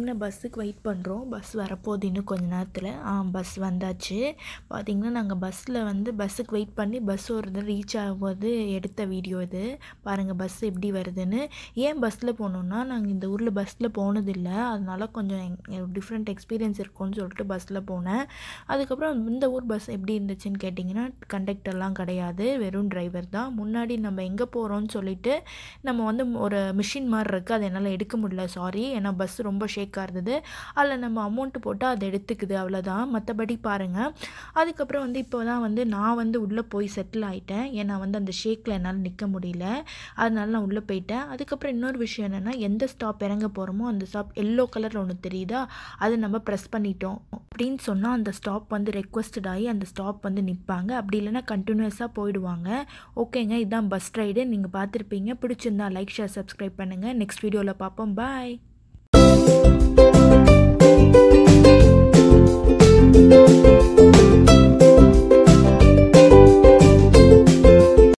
பார்த்திங்கன்னா பஸ்ஸுக்கு வெயிட் பண்ணுறோம் பஸ் வரப்போகுது இன்னும் கொஞ்ச நேரத்தில் ஆ பஸ் வந்தாச்சு பார்த்திங்கன்னா நாங்கள் பஸ்ஸில் வந்து பஸ்ஸுக்கு வெயிட் பண்ணி பஸ் ஒரு இது ரீச் ஆகும்போது எடுத்த வீடியோ இது பாருங்கள் பஸ் எப்படி வருதுன்னு ஏன் பஸ்ஸில் போனோம்னா நாங்கள் இந்த ஊரில் பஸ்ஸில் போனதில்லை அதனால கொஞ்சம் டிஃப்ரெண்ட் எக்ஸ்பீரியன்ஸ் இருக்கும்னு சொல்லிட்டு பஸ்ஸில் போனேன் அதுக்கப்புறம் இந்த ஊர் பஸ் எப்படி இருந்துச்சுன்னு கேட்டிங்கன்னா கண்டக்டர்லாம் கிடையாது வெறும் டிரைவர் தான் முன்னாடி நம்ம எங்கே போகிறோம்னு சொல்லிட்டு நம்ம வந்து ஒரு மிஷின் மாதிரி இருக்குது அதை என்னால் எடுக்க முடியல சாரி ஏன்னா பஸ் ரொம்ப ஷேக்காக இருந்தது அதில் நம்ம அமௌண்ட்டு போட்டால் அதை எடுத்துக்குது அவ்வளோதான் மற்றபடி பாருங்கள் அதுக்கப்புறம் வந்து இப்போ தான் வந்து நான் வந்து உள்ளே போய் செட்டில் ஆகிட்டேன் ஏன்னா வந்து அந்த ஷேக்கில் என்னால் நிற்க முடியல அதனால நான் உள்ளே போயிட்டேன் அதுக்கப்புறம் இன்னொரு விஷயம் என்னென்னா எந்த ஸ்டாப் இறங்க போகிறோமோ அந்த ஸ்டாப் எல்லோ கலரில் ஒன்று தெரியுதா அதை நம்ம ப்ரெஸ் பண்ணிட்டோம் அப்படின்னு சொன்னால் அந்த ஸ்டாப் வந்து ரெக்வஸ்டட் ஆகி அந்த ஸ்டாப் வந்து நிற்பாங்க அப்படி இல்லைன்னா கண்டினியூஸாக போயிடுவாங்க ஓகேங்க இதுதான் பஸ் ரைடு நீங்கள் பார்த்துருப்பீங்க பிடிச்சிருந்தா லைக் ஷேர் சப்ஸ்கிரைப் பண்ணுங்கள் நெக்ஸ்ட் வீடியோவில் பார்ப்போம் பாய்